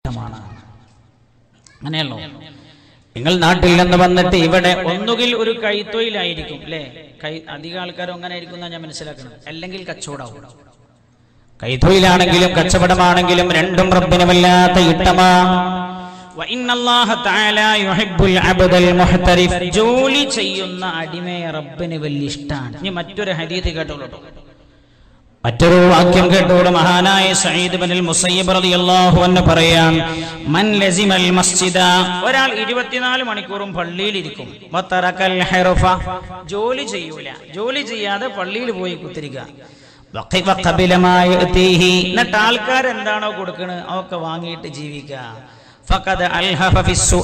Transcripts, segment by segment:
ഇഷ്ടമാണ് അങ്ങനെയല്ലോ നിങ്ങൾ നാട്ടിൽ നിന്ന് വന്നിട്ട് ഇവിടെ ഒന്നുകിൽ ഒരു കൈത്തൊഴിലായിരിക്കും അല്ലേ കൈ അധികം ആൾക്കാരും അങ്ങനെ ആയിരിക്കും എന്നാ ഞാൻ മനസ്സിലാക്കണം അല്ലെങ്കിൽ കച്ചവടമാവും കൈത്തൊഴിലാണെങ്കിലും കച്ചവടമാണെങ്കിലും രണ്ടും റബ്ബിനുമല്ലാത്ത ഇട്ടമാ وإن الله تعالى يحب العبد المحترف ജോലി ചെയ്യുന്ന അടിമയെ റബ്ബിന് വലിയ ഇഷ്ടമാണ് ഇനി മറ്റൊരു ഹദീത്ത് കേട്ടോളൂ മറ്റൊരു വാക്യം കേട്ടോട് മഹാനായ സയ്യിദ് ബിൻ മുസയ്യിബ് റളിയല്ലാഹു അൻഹു പറയാം മൻ ലസിമൽ മസ്ജിദ ഒരാൾ 24 മണിക്കൂറും പള്ളിയിൽ ഇരിക്കും വതറക്കൽ ഹിർഫ ജോലി ചെയ്യൂല ജോലി ചെയ്യാതെ പള്ളിയിൽ പോയി കുത്തിരിക്കുക വഖിഫ ഖബില മാ യഅതീഹി എന്നിട്ട് ആൾക്കാർ എന്താണോ കൊടുക്കണത് അതൊക്കെ വാങ്ങിയിട്ട് ജീവിക്കുക ഫഖദ് അൽഹഫ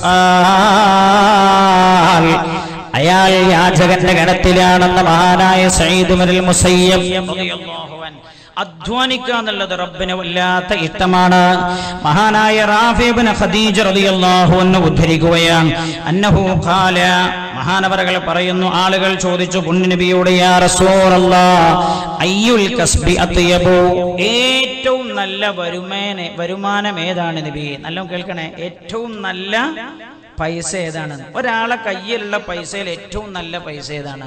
ഫിസ്സുആൽ അയാൾ യാചകന്റെ ഗണത്തിലാണെന്ന് മഹാനായ സയ്യിദ് ബിൻ മുസയ്യിബ് റളിയല്ലാഹു അൻഹു അധ്വാനിക്കുക എന്നുള്ളത് റബ്ബിന് വല്ലാത്ത ഇഷ്ടമാണ് മഹാനായ റാഫിബിന് ഖദീജ റളിയല്ലാഹു അൻഹു ഉദ്ധരിക്കുകയാണ് അന്നഹു ഖാല മഹാനവരകൾ പറയുന്നു ആളുകൾ ചോദിച്ചു പുണ്യനബിയോട് യാ റസൂലല്ലാഹ് അയ്യുൽ കസ്ബി അത്യബു ഏറ്റവും നല്ല വരുമാന വരുമാനം ഏതാണ് നബി നല്ലോണം കേൾക്കണേ ഏറ്റവും നല്ല പൈസ ഏതാണ് ഒരാളെ കയ്യിലുള്ള പൈസയിൽ ഏറ്റവും നല്ല പൈസ ഏതാണ്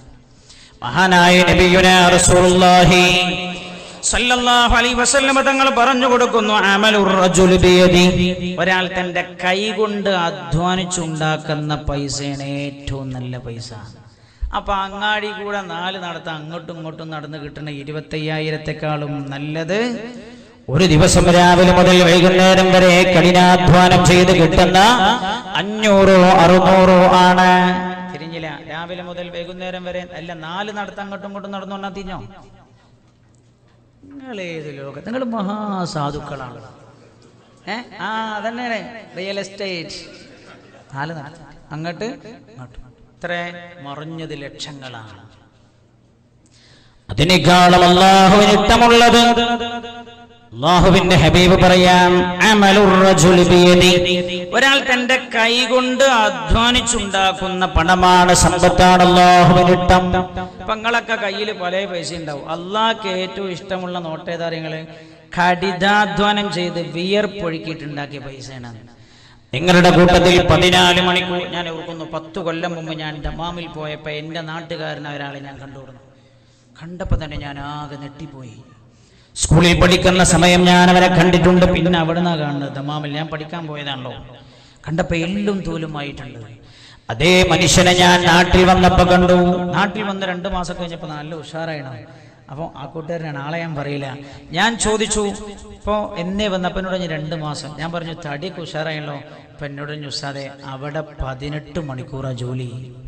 മഹാനായ നബിയുന റസൂലുള്ളാഹി സല്ലല്ലാഹു അലൈഹി വസല്ലമ തങ്ങൾ പറഞ്ഞു കൊടുക്കുന്നു അമലുർ റജുലി ബിയദി ഒരാൾ തന്റെ കൈ കൊണ്ട് അധ്വാനിച്ചുണ്ടാക്കുന്ന പൈസയാണ് ഏറ്റവും നല്ല പൈസ അപ്പൊ അങ്ങാടി കൂടെ നാല് നടത്ത അങ്ങോട്ടും ഇങ്ങോട്ടും നടന്ന് കിട്ടുന്ന ഇരുപത്തയ്യായിരത്തെക്കാളും നല്ലത് ഒരു ദിവസം രാവിലെ മുതൽ വൈകുന്നേരം വരെ കഠിനാധ്വാനം ചെയ്ത് കിട്ടുന്ന അഞ്ഞൂറോ അറുന്നൂറോ ആണ് തിരിഞ്ഞില്ല രാവിലെ മുതൽ വൈകുന്നേരം വരെ അല്ല നാല് നടത്ത അങ്ങോട്ടും ഇങ്ങോട്ടും നടന്നു കൊണ്ടാ തിരിഞ്ഞോ നിങ്ങൾ ഏത് ലോകം നിങ്ങൾ മഹാസാധുക്കളാണ് ഏ ആ അതന്നെയാണ് റിയൽ എസ്റ്റേറ്റ് നാല് നടത്ത അങ്ങോട്ട് ഇങ്ങോട്ട് ഇത്ര മറിഞ്ഞത് ലക്ഷങ്ങളാണ് അതിനേക്കാളും അള്ളാഹുവിന് ഇഷ്ടമുള്ളത് അള്ളാഹുവിന്റെ ഹബീബ് പറയാം അമലുർ റജുലി ബിയദി. ഒരാൾ തന്റെ കൈ കൊണ്ട് അധ്വാനിച്ചുണ്ടാക്കുന്ന പണമാണ് സമ്പത്താണ് അള്ളാഹുവിന് ഇഷ്ടം പങ്ങളൊക്കെ കയ്യിൽ പല പൈസ ഉണ്ടാവും അള്ളാഹ്ക്ക് ഏറ്റവും ഇഷ്ടമുള്ള നോട്ടേതാര്യങ്ങള് കഠിനാധ്വാനം ചെയ്ത് വിയർപ്പൊഴുക്കിയിട്ടുണ്ടാക്കിയ പൈസയാണ് നിങ്ങളുടെ കൂട്ടത്തിൽ പതിനാല് മണിക്കൂർ ഞാൻ ഓർക്കുന്നു പത്തു കൊല്ലം മുമ്പ് ഞാൻ ദമാമിൽ പോയപ്പോൾ എൻ്റെ നാട്ടുകാരനായ ഒരാളെ ഞാൻ കണ്ടുകൊടുന്നു കണ്ടപ്പോൾ തന്നെ ഞാൻ ആകെ നെട്ടിപ്പോയി സ്കൂളിൽ പഠിക്കുന്ന സമയം ഞാൻ അവരെ കണ്ടിട്ടുണ്ട് പിന്നെ അവിടെ നിന്നാണ് കാണുന്നത് ദമാമിൽ ഞാൻ പഠിക്കാൻ പോയതാണല്ലോ കണ്ടപ്പോൾ എല്ലും തോലുമായിട്ടുണ്ട് അതേ മനുഷ്യനെ ഞാൻ നാട്ടിൽ വന്നപ്പോൾ കണ്ടു നാട്ടിൽ വന്ന് രണ്ട് മാസം കഴിഞ്ഞപ്പോൾ നല്ല ഉഷാറായിണം അപ്പോൾ ആ കൂട്ടുകാരനാണ് ആളെ ഞാൻ പറയില്ല ഞാൻ ചോദിച്ചു ഇപ്പോൾ എന്നെ വന്നപ്പോൾ എന്നോട് ഞാൻ രണ്ട് മാസം ഞാൻ പറഞ്ഞു തടിയൊക്കെ ഉഷാറായല്ലോ അപ്പം എന്നോട് പറഞ്ഞു ഉസ്താദെ അവിടെ പതിനെട്ട് മണിക്കൂറാണ് ജോലി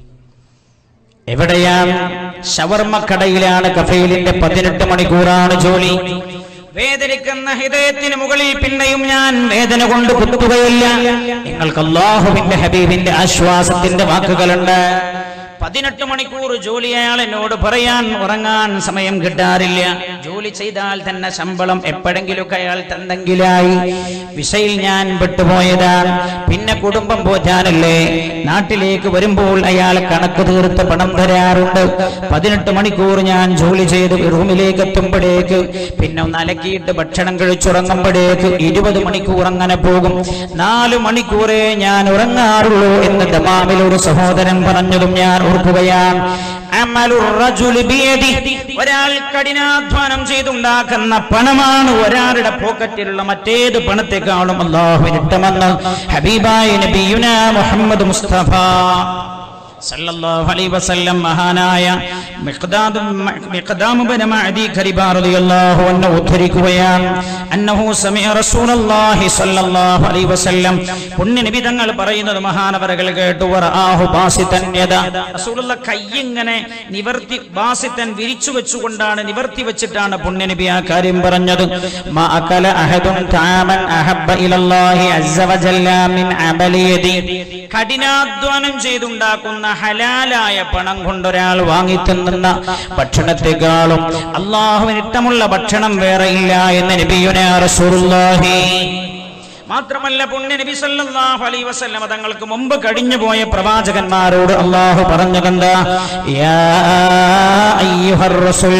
എവിടെയാണ് ഷവർമ്മ കടയിലാണ് കഫയിലിന്റെ പതിനെട്ട് മണിക്കൂറാണ് ജോലി വേദനിക്കുന്ന ഹൃദയത്തിന് മുകളിൽ പിന്നെയും ഞാൻ വേദന കൊണ്ട് കുത്തുകയില്ല നിങ്ങൾക്ക് അള്ളാഹുവിന്റെ ഹബീബിന്റെ ആശ്വാസത്തിന്റെ വാക്കുകളുണ്ട് പതിനെട്ട് മണിക്കൂർ ജോലി അയാൾ എന്നോട് പറയാൻ ഉറങ്ങാൻ സമയം കിട്ടാറില്ല ജോലി ചെയ്താൽ തന്നെ ശമ്പളം എപ്പോഴെങ്കിലുമൊക്കെ അയാൾ തന്നെങ്കിലായി വിഷയിൽ ഞാൻ വിട്ടുപോയതാണ് പിന്നെ കുടുംബം പോറ്റാനല്ലേ നാട്ടിലേക്ക് വരുമ്പോൾ അയാൾ കണക്ക് തീർത്ത് പണം തരാറുണ്ട് പതിനെട്ട് മണിക്കൂർ ഞാൻ ജോലി ചെയ്ത് റൂമിലേക്ക് എത്തുമ്പോഴേക്ക് പിന്നെ ഒന്ന് അലക്കിയിട്ട് ഭക്ഷണം കഴിച്ചുറങ്ങുമ്പോഴേക്ക് ഇരുപത് മണിക്കൂർ അങ്ങനെ പോകും നാല് മണിക്കൂറേ ഞാൻ ഉറങ്ങാറുള്ളൂ എന്ന് ദമാമിൽ ഒരു സഹോദരൻ പറഞ്ഞതും ഞാൻ ഓർക്കുകയാണ് അമലുർ റജുലി ബിയദി. ഒരാൾ കഠിനാധ്വാനം ചെയ്തുണ്ടാക്കുന്ന പണമാണ് ഒരാളുടെ പോക്കറ്റിലുള്ള മറ്റേത് പണത്തെക്കാളും അള്ളാഹുവിന് ഇഷ്ടമെന്ന് ഹബീബായ നബിയുന മുഹമ്മദ് മുസ്തഫ സല്ലല്ലാഹു അലൈഹി വസല്ലം മഹാനായ മിഖ്ദാദ് മിഖ്ദാം ഇബ്നു മഅദി ഖരിബ റളിയല്ലാഹു അൻഹു ഉദ്ധരിക്കുകയാണ് അന്നഹു സമിഅ റസൂലല്ലാഹി സല്ലല്ലാഹു അലൈഹി വസല്ലം പുണ്യ നബി തങ്ങൾ പറയുന്നത് മഹാനവരകൾ കേട്ടു വറആഹു ബാസിതൻ യദ റസൂലുള്ള കൈ ഇങ്ങനെ നിവർത്തി ബാസിതൻ വിരിച്ചു വെച്ചുകൊണ്ടാണ് നിവർത്തി വെച്ചിട്ടാണ് പുണ്യ നബി ആ കാര്യം പറഞ്ഞത് മാ അകല അഹദുൻ തആമൻ അഹബ്ബ ഇലല്ലാഹി അസ്സ വജല്ല മിൻ അമലി യദി കഠിനാധ്വാനം ചെയ്തുണ്ടാക്കുന്ന ഹലാലായ പണം കൊണ്ടൊരാൾ വാങ്ങി തിന്നുന്ന ഭക്ഷണത്തെക്കാളും അള്ളാഹുവിന് ഇഷ്ടമുള്ള ഭക്ഷണം വേറെ ഇല്ല എന്ന് നബിയുന റസൂലുള്ളാഹി മാത്രമല്ല പുണ്യ നബി സല്ലല്ലാഹു അലൈഹി വസല്ലമ തങ്ങൾക്ക് മുമ്പ് കഴിഞ്ഞു പോയ പ്രവാചകന്മാരോട് അള്ളാഹു പറഞ്ഞു കണ്ട യാ അയ്യുഹർ റസൂൽ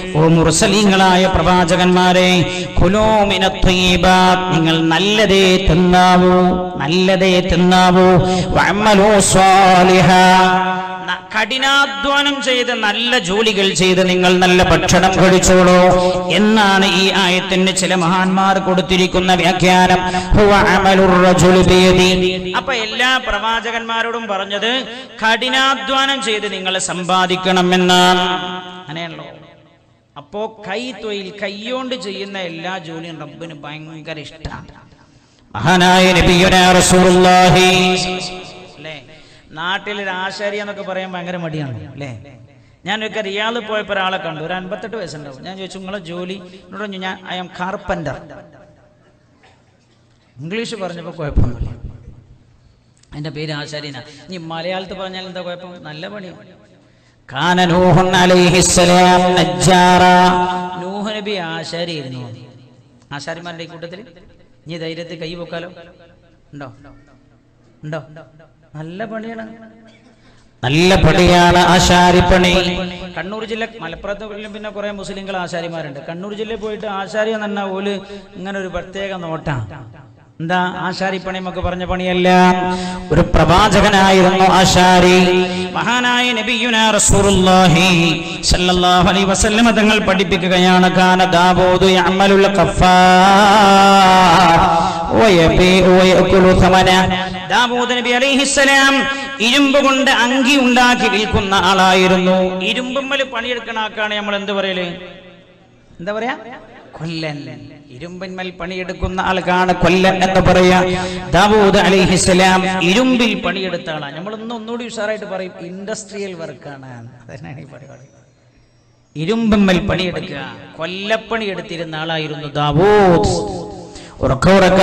ഓ മുർസലീങ്ങളായ പ്രവാചകന്മാരെ കുലോമിന നിങ്ങൾ നല്ലതേ തിന്നാവൂ നല്ലതേ തിന്നാവൂ വഅമലൂ സ്വാലിഹാ ന- കഠിനാധ്വാനം ചെയ്ത് നല്ല ജോലികൾ ചെയ്ത് നിങ്ങൾ നല്ല ഭക്ഷണം കഴിച്ചോളൂ എന്നാണ് ഈ ആയത്തിന് ചില മഹാന്മാർ കൊടുത്തിരിക്കുന്ന വ്യാഖ്യാനം ഹുവ അമലുർ റജുലി ബിയദി. അപ്പൊ എല്ലാ പ്രവാചകന്മാരോടും പറഞ്ഞത് കഠിനാധ്വാനം ചെയ്ത് നിങ്ങൾ സമ്പാദിക്കണമെന്നാണ് അങ്ങനെയാണല്ലോ അപ്പോ കൈ തൊഴിൽ കൈയോണ്ട് ചെയ്യുന്ന എല്ലാ ജോലിയും റബ്ബിന് ഭയങ്കര ഇഷ്ടമാണ് മഹാനായ നബിയുനാ റസൂലുള്ളാഹി അല്ലേ നാട്ടിൽ ഒരു ആശാരി എന്നൊക്കെ പറയാൻ ഭയങ്കര മടിയാണ് അല്ലേ ഞാനൊക്കെ റിയാദ് പോയപ്പോൾ ഒരാളെ കണ്ടു ഒരു അൻപത്തെട്ട് വയസ്സുണ്ടാവും ഞാൻ ചോദിച്ചു നിങ്ങളെ ജോലി എന്നോട് പറഞ്ഞു ഞാൻ ഐ എം കാർപ്പൻറ്റർ ഇംഗ്ലീഷ് പറഞ്ഞപ്പോൾ കുഴപ്പമൊന്നുമില്ല എൻ്റെ പേര് ആശാരിന ഇനി മലയാളത്തിൽ പറഞ്ഞാൽ എന്താ കുഴപ്പം നല്ല പണിയാണ് കാന നൂഹുൻ അലൈഹിസ്സലാം നജ്ജാറ നൂഹ് നബി ആശാരിയായിരുന്നു ആശാരിമാരുടെ ഈ കൂട്ടത്തിൽ ഇനി ധൈര്യത്തിൽ കൈ പൊക്കാലോ ഉണ്ടോ ഉണ്ടോ നല്ല പണിയാണ് നല്ല പണിയാണ് ആശാരിപ്പണി കണ്ണൂർ ജില്ല മലപ്പുറത്ത് പിന്നെ കുറെ മുസ്ലിങ്ങൾ ആശാരിമാരുണ്ട് കണ്ണൂർ ജില്ലയിൽ പോയിട്ട് ആശാരി എന്ന് പറഞ്ഞാൽ ഓല് ഇങ്ങനെ ഒരു പ്രത്യേക നോട്ടാണ് എന്താ ആശാരിപ്പണി എന്നൊക്കെ പറഞ്ഞ പണിയല്ല ഒരു പ്രവാചകനായിരുന്നു ആശാരി മഹാനായ നബിയുനാ റസൂലുള്ളാഹി സല്ലല്ലാഹു അലൈഹി വസല്ലമ തങ്ങൾ പഠിപ്പിക്കുകയാണ് കാന ദാവൂദ് യഅമലുൽ ഖഫാർ വയബീഉ വയഅകുലു സമന ദാവൂദ് നബി അലൈഹിസ്സലാം ഇരുമ്പ് കൊണ്ട് അങ്കി ഉണ്ടാക്കി വിൽക്കുന്ന ആളായിരുന്നു ഇരുമ്പുമ്മൽ പണിയെടുക്കണ ആക്കാണ് നമ്മൾ എന്ത് പറയല് എന്താ പറയാ കൊല്ലൻ ഇരുമ്പിന്മേൽ പണിയെടുക്കുന്ന ആൾക്കാണ് കൊല്ലൻ എന്ന് പറയാ ദാവൂദ് അലിഹിസ്സലാം ഇരുമ്പിൽ പണിയെടുത്ത ആളാണ് നമ്മളൊന്നും ഒന്നുകൂടി ഉഷാറായിട്ട് പറയും ഇൻഡസ്ട്രിയൽ വർക്കാണ് അതന്നെയാണ് ഈ പരിപാടി ഇരുമ്പിന്മേൽ പണിയെടുക്കുക കൊല്ലപ്പണി എടുത്തിരുന്ന ആളായിരുന്നു ദാവൂദ് ഉറക്ക ഉറക്ക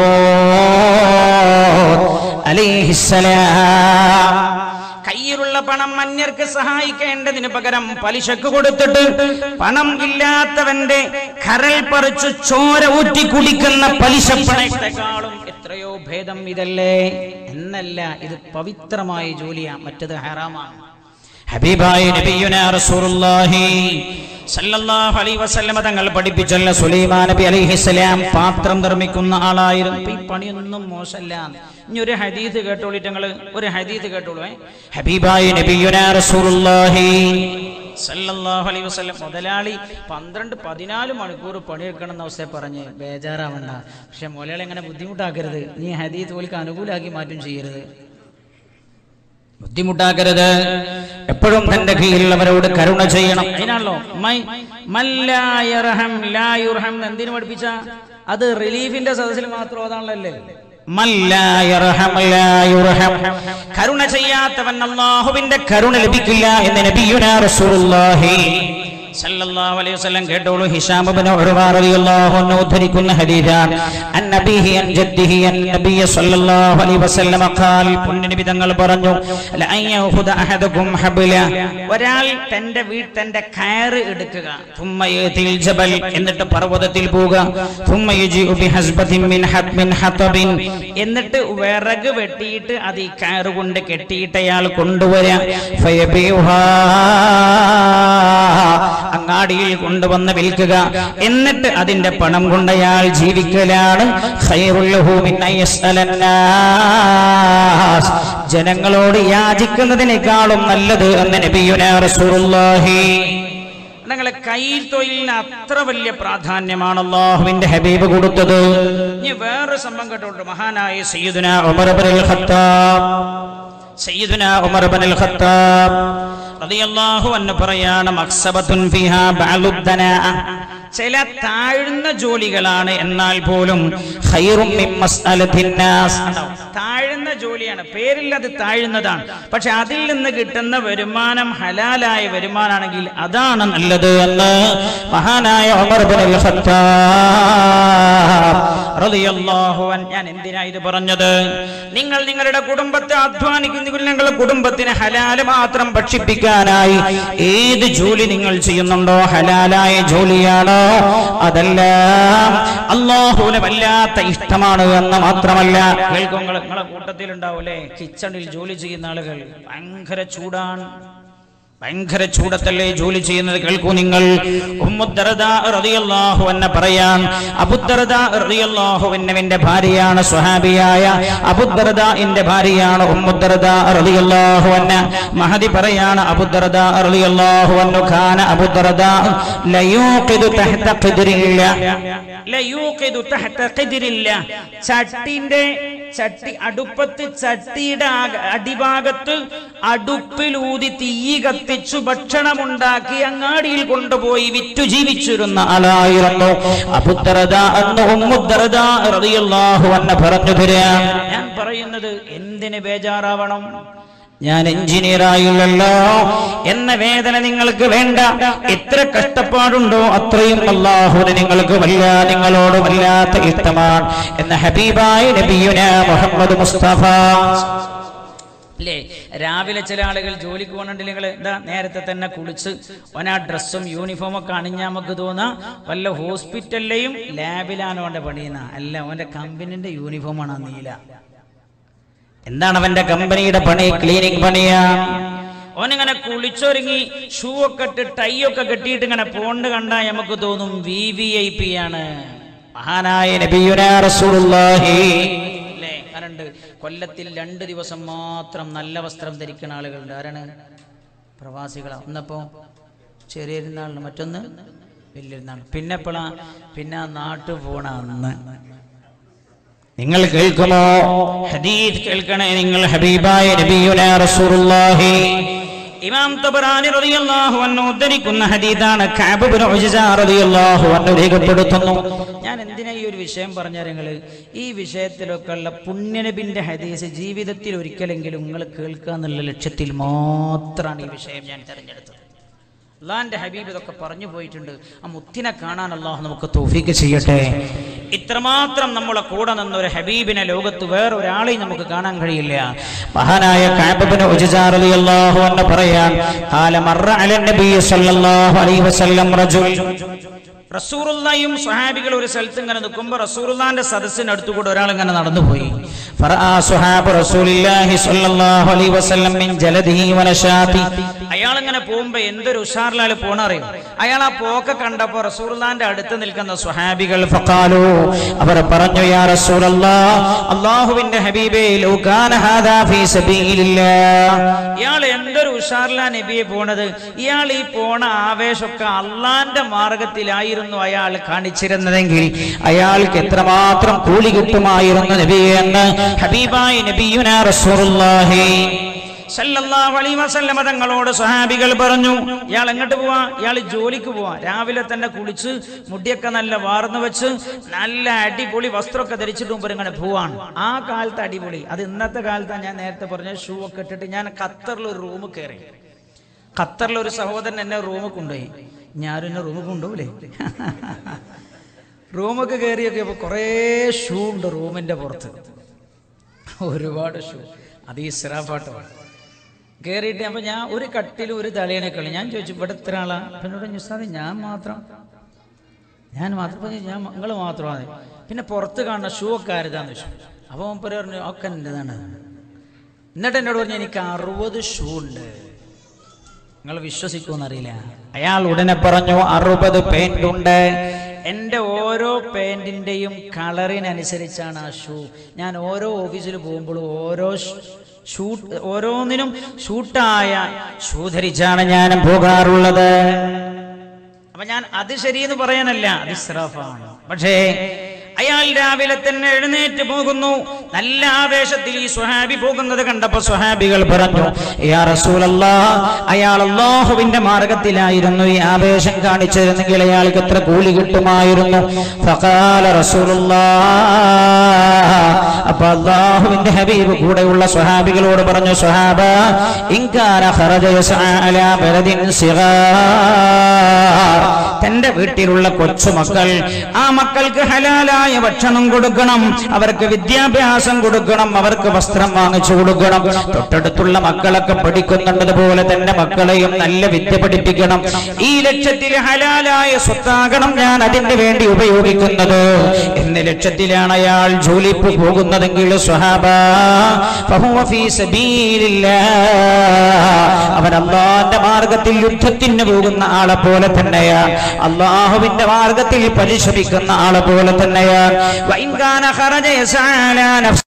ദാവൂദ് അലിഹിസ്സലാം കയ്യിലുള്ള പണം അന്യർക്ക് സഹായിക്കേണ്ടതിന് പകരം പലിശക്ക് കൊടുത്തിട്ട് പണം ഇല്ലാത്തവന്റെ കരൽ പറിച്ച് ചോര ഊറ്റി കുടിക്കുന്ന പലിശ പണത്തെക്കാളും എത്രയോ ഭേദം ഇതല്ലേ എന്നല്ല ഇത് പവിത്രമായ ജോലിയാ മറ്റത് ഹറാമാണ് ഹബീബായ നബിയുനാ റസൂലുള്ളാഹി സല്ലല്ലാഹു അലൈഹി വസല്ലമ തങ്ങൾ പഠിപ്പിച്ചല്ല സുലൈമാൻ നബി അലൈഹിസ്സലാം പാത്രം നിർമ്മിക്കുന്ന ആളായിരുന്നു ഇപ്പൊ ഈ പണിയൊന്നും മോശമല്ല ഇനി ഒരു ഹദീസ് കേട്ടോളിട്ട് ഞങ്ങൾ ഒരു ഹദീസ് കേട്ടോളൂ ഏ. ഹബീബായ നബിയുനാ റസൂലുള്ളാഹി സല്ലല്ലാഹു അലൈഹി വസല്ലം മുതലാളി പന്ത്രണ്ട് പതിനാല് മണിക്കൂർ പണിയെടുക്കണം എന്ന അവസ്ഥയെ പറഞ്ഞ് ബേജാറാവണ്ട പക്ഷെ മുതലാളി അങ്ങനെ ബുദ്ധിമുട്ടാക്കരുത് നീ ഹദീസ് പോലിക്ക് അനുകൂലാക്കി മാറ്റും ചെയ്യരുത് ബുദ്ധിമുട്ടാക്കരുത് എപ്പോഴും തന്റെ കീഴിലുള്ളവരോട് കരുണ ചെയ്യണം അതിനാണല്ലോ മൈ മല്ലായർഹം ലായുർഹം എന്ന് എന്തിനു പഠിപ്പിച്ച അത് റിലീഫിന്റെ സദസ്സിൽ മാത്രം അതാണല്ലേ മല്ലായർഹം ലായുർഹം കരുണ ചെയ്യാത്തവൻ അള്ളാഹുവിന്റെ കരുണ ലഭിക്കില്ല എന്ന് നബിയുനാ റസൂലുള്ളാഹി സല്ലല്ലാഹു അലൈഹി വസല്ലം കേട്ടോളൂ ഹിശാം ഇബ്നു ഉർവ റളിയല്ലാഹു അൻഹു ഉദ്ധരിക്കുന്ന ഹദീസാണ് അൻ നബിഹി അൻ ജദ്ദിഹി അൻ നബിയ സല്ലല്ലാഹു അലൈഹി വസല്ലം ഖാൽ പുണ്യനബി തങ്ങൾ പറഞ്ഞു ലഅൻ യഖുദ അഹദുകും ഹബ്ല ഒരാൾ തന്റെ വീട്ട് തന്റെ കയറ് എടുക്കുക ثم يأتي الجبل എന്നിട്ട് പർവ്വതത്തിൽ പോവുക ثم يجيء بحسبة من حط من حطب എന്നിട്ട് വിറക് വെട്ടിയിട്ട് അത് ഈ കയറ് കൊണ്ട് കെട്ടിയിട്ട് അയാൾ കൊണ്ടുവരാം അങ്ങാടിയിൽ കൊണ്ടുവന്ന് വിൽക്കുക എന്നിട്ട് അതിന്റെ പണം കൊണ്ട് അയാൾ ജീവിക്കലാണ് ഖൈറുല്ലഹു മിൻ അയ്യസ്അലന്നാസ്. ജനങ്ങളോട് യാചിക്കുന്നതിനേക്കാളും നല്ലത് എന്ന് നബിയുനാ റസൂലുള്ളാഹി നിങ്ങളെ കയ്യിൽ തൊഴിലിന് അത്ര വലിയ പ്രാധാന്യമാണ് അള്ളാഹുവിന്റെ ഹബീബ് കൊടുത്തത് ഇനി വേറെ സംഭവം കേട്ടോണ്ട് മഹാനായ സയ്യിദുന ഉമർ ഇബ്നുൽ ഖത്താബ് സയ്യിദുന ഉമർ ഇബ്നുൽ ഖത്താബ് റളിയല്ലാഹു അൻഹു പറയാണ് മക്സബത്തുൻ ഫിഹാ ബഅലുദ്ദനാ ചില താഴ്ന്ന ജോലികളാണ് എന്നാൽ പോലും ഖൈറും മിൻ മസ്അലത്തിൻ നാസ് താഴ്ന്ന ജോലിയാണ് പേരിൽ അത് താഴ്ന്നതാണ് പക്ഷെ അതിൽ നിന്ന് കിട്ടുന്ന വരുമാനം ഹലാലായ വരുമാനാണെങ്കിൽ അതാണ് നല്ലത് എന്ന് മഹാനായ ഉമർ ഇബ്നുൽ ഖത്താബ് റളിയല്ലാഹു അൻ ഞാൻ എന്തിനാ ഇത് പറഞ്ഞത് നിങ്ങൾ നിങ്ങളുടെ കുടുംബത്തെ അധ്വാനിക്കുന്നെങ്കിൽ നിങ്ങളുടെ കുടുംബത്തിന് ഹലാല് മാത്രം ഭക്ഷിപ്പിക്കാനായി ഏത് ജോലി നിങ്ങൾ ചെയ്യുന്നുണ്ടോ ഹലാലായ ജോലിയാണോ അതെല്ലാം അള്ളാഹുവിന് വല്ലാത്ത ഇഷ്ടമാണ് എന്ന് മാത്രമല്ല കേൾക്കും നിങ്ങളെ കൂട്ടത്തിലുണ്ടാവൂലേ കിച്ചണിൽ ജോലി ചെയ്യുന്ന ആളുകൾ ഭയങ്കര ചൂടാണ് ഭയങ്കര ചൂടത്തല്ലേ ജോലി ചെയ്യുന്നത് കേൾക്കൂ നിങ്ങൾ റളിയല്ലാഹു അൻഹ പറയാൻ അബുദ്ദർദ റളിയല്ലാഹു അൻഹുവിന്റെ ഭാര്യയാണ് സ്വഹാബിയായ അബുദ്ദർദാന്റെ ഭാര്യയാണ് ഉമ്മുദ്ദർദ റളിയല്ലാഹു അൻഹ മഹദി പറയാണ് അബുദ്ദർദ റളിയല്ലാഹു അൻഹു ഖാന അബുദ്ദർദ ലയൂഖിദു തഹ്ത ഖിദ്രില്ല ലയൂഖിദു തഹ്ത ഖിദ്രില്ല ചട്ടിന്റെ ചട്ടി അടുപ്പത്ത് ചട്ടിയുടെ ആക- അടിഭാഗത്ത് അടുപ്പിലൂതി തീ കത്തിച്ചു ഭക്ഷണമുണ്ടാക്കി അങ്ങാടിയിൽ കൊണ്ടുപോയി വിറ്റു ജീവിച്ചിരുന്ന ആളായിരുന്നു അബുദ്ദറദ എന്ന് ഉമ്മുദ്ദറദ റളിയല്ലാഹു അൻഹ പറഞ്ഞു തരാം ഞാൻ പറയുന്നത് എന്തിന് ബേജാറാവണം ഞാൻ എഞ്ചിനീയർ ആയില്ലല്ലോ എന്ന വേദന നിങ്ങൾക്ക് വേണ്ട എത്ര കഷ്ടപ്പാടുണ്ടോ അത്രയും അള്ളാഹുവിന് നിങ്ങൾക്ക് വല്ല നിങ്ങളോട് വല്ലാത്ത ഇഷ്ടമാണ് എന്ന ഹബീബായ നബിയുന മുഹമ്മദ് മുസ്തഫ അല്ലേ രാവിലെ ചില ആളുകൾ ജോലിക്ക് പോകുന്നുണ്ടെങ്കിൽ നിങ്ങൾ എന്താ നേരത്തെ തന്നെ കുളിച്ച് ഓന ആ ഡ്രസ്സും യൂണിഫോം ഒക്കെ അണിഞ്ഞാൽ നമുക്ക് തോന്നാം വല്ല ഹോസ്പിറ്റലിലെയും ലാബിലാണ് അവന്റെ പണിയുന്ന അല്ല അവന്റെ കമ്പനിന്റെ യൂണിഫോമാണ് ആ നീല എന്താണ് അവന്റെ കമ്പനിയുടെ പണി ക്ലീനിങ് പണിയാ ഓനിങ്ങനെ കുളിച്ചൊരുങ്ങി ഷൂ ഒക്കെ ഇട്ട് ടൈ ഒക്കെ കെട്ടിയിട്ട് ഇങ്ങനെ പോണ്ട് കണ്ടാൽ നമുക്ക് തോന്നും വി വി ഐ പി ആണ് മഹാനായ നബിയുനാ റസൂലുള്ളാഹി അല്ലേ കരണ്ട് കൊല്ലത്തിൽ രണ്ട് ദിവസം മാത്രം നല്ല വസ്ത്രം ധരിക്കുന്ന ആളുകളുണ്ട് ആരാണ് പ്രവാസികളാ ഒന്നപ്പോ ചെറിയൊരുന്നാളിന് മറ്റൊന്ന് വലിയൊരുന്നാൾ പിന്നെ എപ്പോഴാ പിന്നെ ആ നാട്ടു പോണ അന്ന് നിങ്ങൾ കേൾക്കുമോ ഹദീസ് കേൾക്കണേ നിങ്ങൾ ഹബീബായ നബിയുന റസൂലുള്ളാഹി ഇമാം തബറാനി റളിയല്ലാഹു അൻഹു ഉദ്ധരിക്കുന്ന ഹദീസാണ് കഅബ് ഇബ്നു ഉജ്ജ റളിയല്ലാഹു അൻഹു രേഖപ്പെടുത്തുന്നു ഞാൻ എന്തിനാ ഈ ഒരു വിഷയം പറഞ്ഞ നിങ്ങള് ഈ വിഷയത്തിലൊക്കെ ഉള്ള പുണ്യനബിന്റെ ഹദീസ് ജീവിതത്തിൽ ഒരിക്കലെങ്കിലും നിങ്ങൾ കേൾക്കുക എന്നുള്ള ലക്ഷ്യത്തിൽ മാത്രമാണ് ഈ വിഷയം ഞാൻ തിരഞ്ഞെടുത്തത് അള്ളാന്റെ ഹബീബ് ഇതൊക്കെ പറഞ്ഞു പോയിട്ടുണ്ട് ആ മുത്തിനെ കാണാൻ അള്ളാഹു നമുക്ക് തൗഫീക്ക് ചെയ്യട്ടെ ഇത്രമാത്രം നമ്മളെ കൂടെ നിന്ന ഒരു ഹബീബിനെ ലോകത്ത് വേറെ ഒരാളെയും നമുക്ക് കാണാൻ കഴിയില്ല മഹാനായ കഅബിബ്നു ഉജ്ജ റളിയല്ലാഹു അൻഹു പറയാൻ ഖാല മറ അല നബി സല്ലല്ലാഹു അലൈഹി വസല്ലം റജുൽ റസൂറുള്ളയും സ്വഹാബികൾ ഒരു സ്ഥലത്ത് ഇങ്ങനെ നിൽക്കുമ്പോൾ റസൂറുള്ളാന്റെ സദസ്സിനടുത്തു കൂടെ ഒരാൾ ഇങ്ങനെ നടന്നുപോയി ഫറആ സ്വഹാബ് റസൂലില്ലാഹി സ്വല്ലല്ലാഹു അലൈഹി വസല്ലം മിൻ ജലദിഹി വനശാതി അയാൾ ഇങ്ങനെ പോകുമ്പോ എന്തൊരു ഉഷാറിലാണ് പോണ അറിയും അയാൾ ആ പോക്ക കണ്ടപ്പോ റസൂലുള്ളാന്റെ അടുത്ത് നിൽക്കുന്ന സ്വഹാബികൾ ഫഖാലു അവർ പറഞ്ഞു യാ റസൂലല്ലാ അല്ലാഹുവിന്റെ ഹബീബേ ലൗ കാന ഹാദാ ഫീ സബീലില്ലാ ഇയാൾ എന്തൊരു ഉഷാറിലാ നബിയെ പോണത് ഇയാൾ ഈ പോണ ആവേശമൊക്കെ അള്ളാന്റെ മാർഗത്തിലായിരുന്നു അയാൾ കാണിച്ചിരുന്നതെങ്കിൽ അയാൾക്ക് എത്രമാത്രം കൂലി കിട്ടുമായിരുന്നു നബിയെ എന്ന് ഹബീബായി നബിയുന റസൂലുള്ളാഹി സല്ലല്ലാഹു അലൈഹി വസല്ലമ തങ്ങളോട് സ്വഹാബികൾ പറഞ്ഞു ഇയാൾ എങ്ങോട്ട് പോവാ ഇയാൾ ജോലിക്ക് പോവാ രാവിലെ തന്നെ കുളിച്ച് മുടിയൊക്കെ നല്ല വാർന്നു വെച്ച് നല്ല അടിപൊളി വസ്ത്രമൊക്കെ ധരിച്ചിട്ട് മുമ്പ് ഇങ്ങനെ പോവാണ് ആ കാലത്ത് അടിപൊളി അത് ഇന്നത്തെ കാലത്താണ് ഞാൻ നേരത്തെ പറഞ്ഞ ഷൂ ഒക്കെ ഇട്ടിട്ട് ഞാൻ ഖത്തറിൽ ഒരു റൂം കയറി ഖത്തറിൽ ഒരു സഹോദരൻ എന്നെ റൂമിൽ കൊണ്ടുപോയി ഞാനും എന്നെ റൂമിൽ കൊണ്ടുപോകില്ലേ റൂമൊക്കെ കയറിയൊക്കെ അപ്പൊ കുറേ ഷൂ ഉണ്ട് റൂമിന്റെ പുറത്ത് ഒരുപാട് ഷൂ അത് ഈ സിറാഫാട്ടമാണ് കയറിയിട്ട് അപ്പൊ ഞാൻ ഒരു കട്ടിലും ഒരു തലയണക്കളി ഞാൻ ചോദിച്ചു ഇവിടെ എത്ര ആളാ അപ്പൊ എന്നോട് ഞുസാദ് ഞാൻ മാത്രം ഞാൻ മാത്രം പറഞ്ഞു ഞാൻ നിങ്ങൾ മാത്രമാണ് പിന്നെ പുറത്ത് കാണുന്ന ഷൂ ഒക്കെ ആരുതാന്ന് ചോദിച്ചു അപ്പൊ മുപ്പര് പറഞ്ഞു ഒക്കെ എൻ്റെതാണ് എന്നിട്ട് എന്നോട് പറഞ്ഞു എനിക്ക് അറുപത് ഷൂ ഉണ്ട് നിങ്ങൾ വിശ്വസിക്കുമെന്ന് അറിയില്ല അയാൾ ഉടനെ പറഞ്ഞു അറുപത് പെയിന്റ് ഉണ്ട് എൻ്റെ ഓരോ പെയിന്റിന്റെയും കളറിനനുസരിച്ചാണ് ആ ഷൂ ഞാൻ ഓരോ ഓഫീസിൽ പോകുമ്പോഴും ഓരോ ഷൂട്ട് ഓരോന്നിനും ഷൂട്ടായ ഷൂ ധരിച്ചാണ് ഞാൻ പോകാറുള്ളത് അപ്പൊ ഞാൻ അത് ശരിയെന്ന് പറയാനല്ല അത് ഇസ്രാഫാണ് പക്ഷേ അയാൾ രാവിലെ തന്നെ എഴുന്നേറ്റ് പോകുന്നു നല്ല ആവേശത്തിൽ ഈ സ്വഹാബി പോകുന്നത് കണ്ടപ്പോ സ്വഹാബികൾ പറഞ്ഞു യാ റസൂലല്ലാ അയാൾ അള്ളാഹുവിന്റെ മാർഗത്തിലായിരുന്നു ഈ ആവേശം കാണിച്ചിരുന്നെങ്കിൽ അയാൾക്ക് എത്ര കൂലി കിട്ടുമായിരുന്നു ഫഖാല റസൂലുള്ളാ അപ്പൊ അള്ളാഹുവിന്റെ ഹബീബ് കൂടെയുള്ള സ്വഹാബികളോട് പറഞ്ഞു സ്വഹാബ ഇൻകാന ഖറജ യസ്ആ അലാ ബലദിൻ സിഗാർ തന്റെ വീട്ടിലുള്ള കൊച്ചുമക്കൾ ആ മക്കൾക്ക് ഹലാലായ ഭക്ഷണം കൊടുക്കണം അവർക്ക് വിദ്യാഭ്യാസം കൊടുക്കണം അവർക്ക് വസ്ത്രം വാങ്ങിച്ചു കൊടുക്കണം തൊട്ടടുത്തുള്ള മക്കളൊക്കെ പഠിക്കുന്നുണ്ടതുപോലെ തന്നെ മക്കളെയും നല്ല വിദ്യ പഠിപ്പിക്കണം ഈ ലക്ഷ്യത്തിൽ ഹലാലായ സ്വത്താകണം ഞാൻ അതിന് വേണ്ടി ഉപയോഗിക്കുന്നത് എന്ന ലക്ഷ്യത്തിലാണ് അയാൾ ജോലിക്ക് പോകുന്നതെങ്കിൽ പോകുന്നതെങ്കിൽ സ്വഹാബ ഫഹുവ ഫീ സബീലില്ലാ. അവൻ അള്ളാന്റെ മാർഗത്തിൽ യുദ്ധത്തിന് പോകുന്ന ആളെ പോലെ തന്നെയാണ് അള്ളാഹുവിന്റെ മാർഗത്തിൽ പരിശ്രമിക്കുന്ന ആളെ പോലെ തന്നെയാണ് വൈൻകാന ഖറജ യസ്ആ അലാ നഫ്സ്